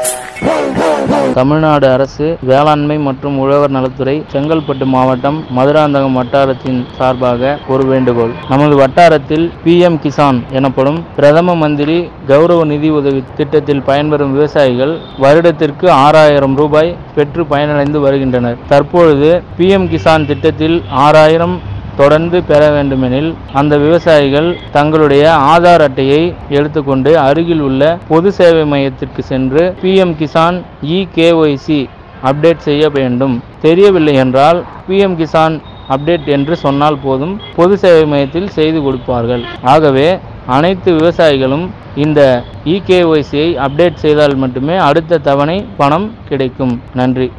தமிழ்நாடு அரசு வேளாண்மை மற்றும் உழவர் நலத்துறை செங்கல்பட்டு மாவட்டம் மதுராந்தகம் வட்டாரத்தின் சார்பாக ஒரு வேண்டுகோள் நமது வட்டாரத்தில் பிஎம் கிசான் எனப்படும் பிரதம மந்திரி கௌரவ நிதி உதவி திட்டத்தில் பயன்பெறும் விவசாயிகள் வருடத்திற்கு ஆறாயிரம் ரூபாய் பெற்று பயனடைந்து வருகின்றனர் தற்பொழுது பிஎம் கிசான் திட்டத்தில் ஆறாயிரம் தொடர்ந்து பெற வேண்டுமெனில் அந்த விவசாயிகள் தங்களுடைய ஆதார் அட்டையை எடுத்துக்கொண்டு அருகில் உள்ள பொது சேவை மையத்திற்கு சென்று PM Kisan e KYC update செய்ய வேண்டும் தெரியவில்லை என்றால் பிஎம் கிசான் அப்டேட் என்று சொன்னால் போதும் பொது சேவை மையத்தில் செய்து கொடுப்பார்கள் ஆகவே அனைத்து விவசாயிகளும் இந்த இகேஒய்சியை அப்டேட் செய்தால் மட்டுமே அடுத்த தவணை பணம் கிடைக்கும் நன்றி